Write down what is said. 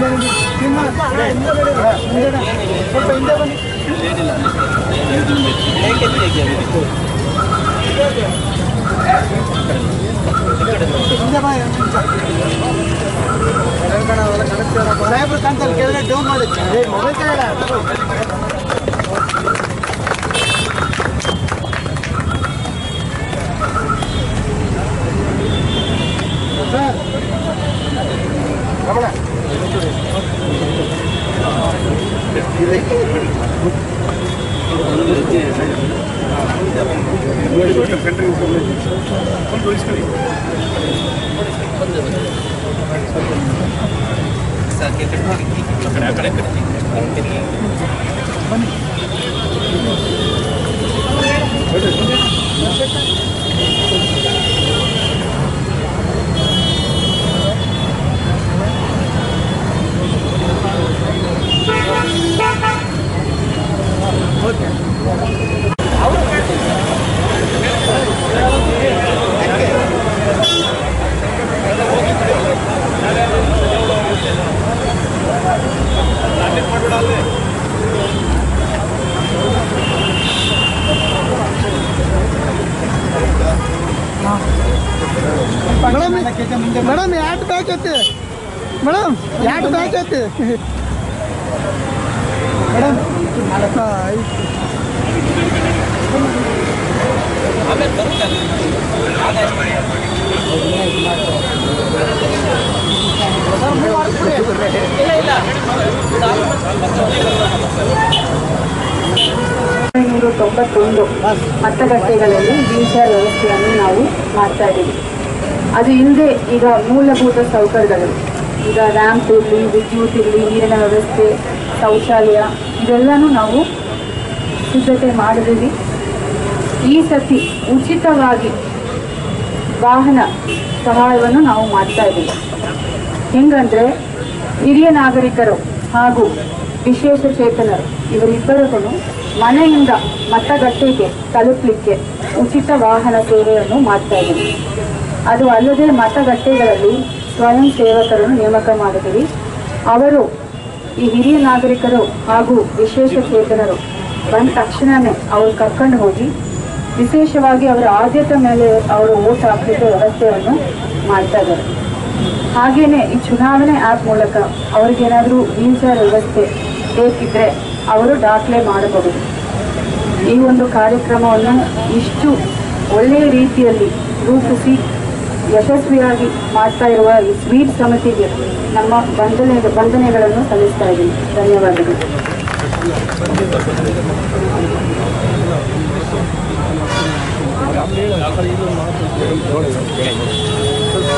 ಸ್ವಲ್ಪ ಹಿಂದೆ ಬನ್ನಿ ಹಿಂದೆ ಬಾ ಎರಡು ನಿಮಿಷ. ಸಾಹೇಬ್ರು ಕಾಣ್ತಾರೆ ಕೆಳಗಡೆ ಡೌನ್ ಮಾಡಿ ಮೊಬೈಲ್ ತಗೊಳ್ಳ ಸರ್ ರಮಣ ಮೇಡಮ್ ಮೇಡಮ್ ಯಾಟ್ ಬ್ಯಾಚ್ ಐತಿ ಮೇಡಮ್ ಯಾಟ್ ಬ್ಯಾಚ್ ಐತಿ ಮೇಡಮ್ ಒಂಬೈನೂರ ತೊಂಬತ್ತೊಂದು ಮತಗಟ್ಟೆಗಳಲ್ಲಿ ವೀಲ್ಚೇರ್ ವ್ಯವಸ್ಥೆಯನ್ನು ನಾವು ಮಾಡ್ತಾ ಇದ್ದೀವಿ ಅದು ಹಿಂದೆ ಈಗ ಮೂಲಭೂತ ಸೌಕರ್ಯಗಳು ಈಗ ರ್ಯಾಂಪ್ ಇರಲಿ ವಿದ್ಯುತ್ ಇರಲಿ ನೀರಿನ ವ್ಯವಸ್ಥೆ ಶೌಚಾಲಯ ಇದೆಲ್ಲನೂ ನಾವು ಸಿದ್ಧತೆ ಮಾಡಿದ್ದೀವಿ ಈ ಸತಿ ಉಚಿತವಾಗಿ ವಾಹನ ಸಹಾಯವನ್ನು ನಾವು ಮಾಡ್ತಾ ಇದ್ದೀವಿ ಹೆಂಗಂದ್ರೆ ಹಿರಿಯ ನಾಗರಿಕರು ಹಾಗೂ ವಿಶೇಷ ಚೇತನರು ಇವರಿಬ್ಬರಿಗೂ ಮನೆಯಿಂದ ಮತಗಟ್ಟೆಗೆ ತಲುಪಲಿಕ್ಕೆ ಉಚಿತ ವಾಹನ ಸೇವೆಯನ್ನು ಮಾಡ್ತಾ ಇದ್ದೀವಿ ಅದು ಅಲ್ಲದೆ ಮತಗಟ್ಟೆಗಳಲ್ಲಿ ಸ್ವಯಂ ಸೇವಕರನ್ನು ನೇಮಕ ಮಾಡಿದ್ದೀವಿ ಅವರು ಈ ಹಿರಿಯ ನಾಗರಿಕರು ಹಾಗೂ ವಿಶೇಷ ಚೇತನರು ಬಂದ ತಕ್ಷಣವೇ ಅವ್ರು ಕರ್ಕೊಂಡು ಹೋಗಿ ವಿಶೇಷವಾಗಿ ಅವರ ಆದ್ಯತೆ ಮೇಲೆ ಅವರು ಓಟ್ ಹಾಕಲಿಕ್ಕೆ ವ್ಯವಸ್ಥೆಯನ್ನು ಮಾಡ್ತಾ ಇದ್ದಾರೆ ಹಾಗೇನೆ ಈ ಚುನಾವಣೆ ಆ್ಯಪ್ ಮೂಲಕ ಅವ್ರಿಗೇನಾದರೂ ವೀಲ್ಚೇರ್ ವ್ಯವಸ್ಥೆ ಬೇಕಿದ್ರೆ ಅವರು ದಾಖಲೆ ಮಾಡಬಹುದು ಈ ಒಂದು ಕಾರ್ಯಕ್ರಮವನ್ನು ಇಷ್ಟು ಒಳ್ಳೆಯ ರೀತಿಯಲ್ಲಿ ರೂಪಿಸಿ ಯಶಸ್ವಿಯಾಗಿ ಮಾಡ್ತಾ ಇರುವ ಈ ಸ್ವೀಟ್ ಸಮಿತಿಗೆ ನಮ್ಮ ವಂದನೆ ವಂದನೆಗಳನ್ನು ಸಲ್ಲಿಸ್ತಾ ಇದ್ದೀನಿ ಧನ್ಯವಾದಗಳು ಸ್ವಲ್ಪ